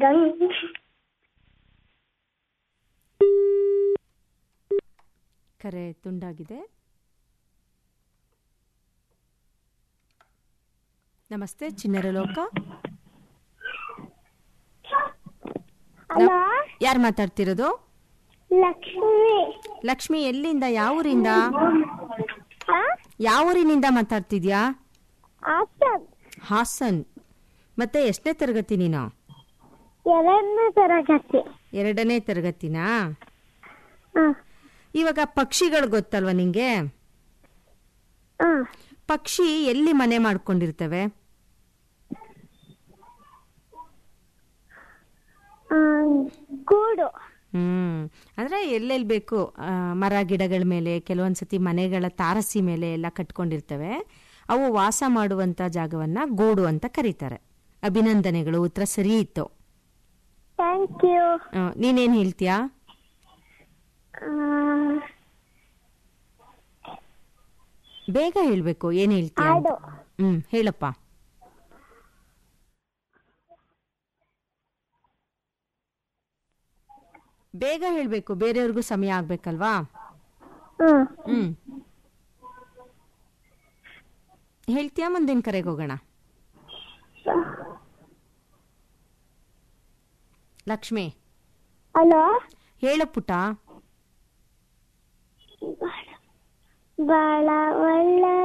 ಗಂಗ್ ಕರೆ ತುಂಡಾಗಿದೆ ನಮಸ್ತೆ ಚಿಣ್ಣರ ಲೋಕ ಹಲೋ ಯಾರು ಮಾತಾಡ್ತಿರೋದು ಲಕ್ಷ್ಮಿ ಲಕ್ಷ್ಮಿ ಎಲ್ಲಿಂದ ಯಾವ ಊರಿಂದ ಆ? ಯಾವ ಊರಿನಿಂದ ಮಾತಾಡ್ತಿದ್ಯಾ ಆಸನ್ ಹಾಸನ್ ಮತ್ತೆ ಎಷ್ಟನೇ ತರಗತಿ ನೀನು ಎರಡನೇ ತರಗತಿ ಎರಡನೇ ತರಗತಿನಾ ಆ, ಇವಾಗ ಪಕ್ಷಿಗಳು ಗೊತ್ತಲ್ವಾ ನಿಂಗೆ ಆ. ಪಕ್ಷಿ ಎಲ್ಲಿ ಮನೆ ಮಾಡ್ಕೊಂಡಿರ್ತವೆ ಆ, ಗೂಡು ಹ್ಮ್ ಅಂದ್ರೆ ಎಲ್ಲೆಲ್ಲಿ ಬೇಕು ಆ, ಮರ ಗಿಡಗಳ ಮೇಲೆ ಕೆಲವೊಂದ್ಸತಿ ಮನೆಗಳ ತಾರಸಿ ಮೇಲೆ ಎಲ್ಲ ಕಟ್ಕೊಂಡಿರ್ತವೆ ಅವು ವಾಸ ಮಾಡುವಂತ ಜಾಗವನ್ನ ಗೂಡು ಅಂತ ಕರೀತಾರೆ ಅಭಿನಂದನೆಗಳು ಉತ್ತರ ಸರಿ ಇತ್ತು ಥ್ಯಾಂಕ್ ಯು ಆ, ನೀನೇನ್ ಹೇಳ್ತೀಯಾ ಬೇಗ ಹೇಳ್ಬೇಕು ಏನ್ ಹೇಳ್ತೀಯ ಅಂತ. ಹಾಡು ಹ್ಮ್ ಹೇಳಪ್ಪ ಬೇಗ ಹೇಳ್ಬೇಕು ಬೇರೆಯವ್ರಿಗೂ ಸಮಯ ಆಗ್ಬೇಕಲ್ವಾ ಹ್ಮ್ ಹ್ಮ್ ಹೇಳ್ತೀಯಾ ಮುಂದಿನ ಕರೆಗೆ ಹೋಗೋಣ ಲಕ್ಷ್ಮಿ ಹಲೋ ಹೇಳು ಪುಟ ಬಾಳ ಒಳ್ಳೆ